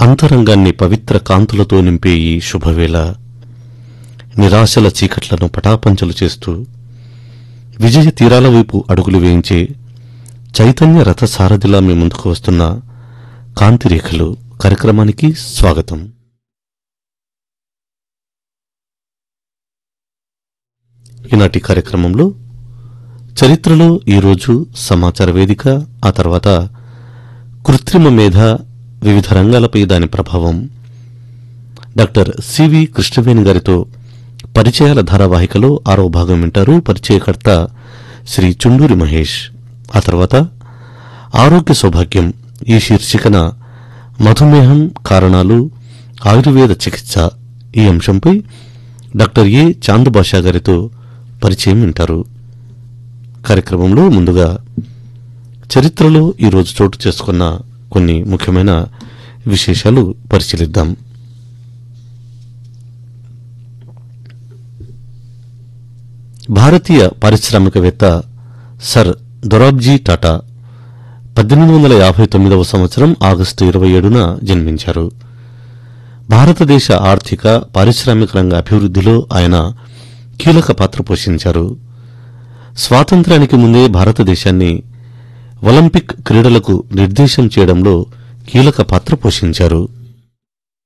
అంతరంగాన్ని పవిత్ర కాంతులతో నింపే ఈ శుభవేళ నిరాశల చీకట్లను పటాపంచలు చేస్తూ విజయ తీరాల వైపు అడుగులు వేయించే చైతన్య రథ సారథిలా మీ ముందుకు వస్తున్న కాంతిరేఖలు కార్యక్రమానికి స్వాగతం ఈనాటి కార్యక్రమంలో చరిత్రలో ఈరోజు సమాచార వేదిక ఆ తర్వాత కృత్రిమ మేధ వివిధ రంగాలపై దాని ప్రభావం డాక్టర్ సివి కృష్ణవేణి గారితో పరిచయాల ధారావాహికలో ఆరో భాగం వింటారు పరిచయకర్త శ్రీ చుండూరి మహేష్ ఆ తర్వాత ఆరోగ్య సౌభాగ్యం ఈ శీర్షికన మధుమేహం కారణాలు ఆయుర్వేద చికిత్స ఈ అంశంపై డాక్టర్ ఏ చాందుబాషా గారితో పరిచయం వింటారు కార్యక్రమంలో ముందుగా చరిత్రలో ఈరోజు చోటు చేసుకున్న కొన్ని ముఖ్యమైన విశేషాలు పరిశీలిద్దాం భారతీయ పారిశ్రామికవేత్త సర్ దొరాబ్జీ టాటా పద్దెనిమిది వందల యాభై తొమ్మిదవ సంవత్సరం ఆగస్టు ఇరవై ఏడున జన్మించారు భారతదేశ ఆర్థిక పారిశ్రామిక రంగ అభివృద్ధిలో ఆయన కీలక పాత్ర పోషించారు స్వాతంత్ర్యానికి ముందే భారతదేశాన్ని ఒలింపిక్ క్రీడలకు నిర్దేశం చేయడంలో కీలక పాత్ర పోషించారు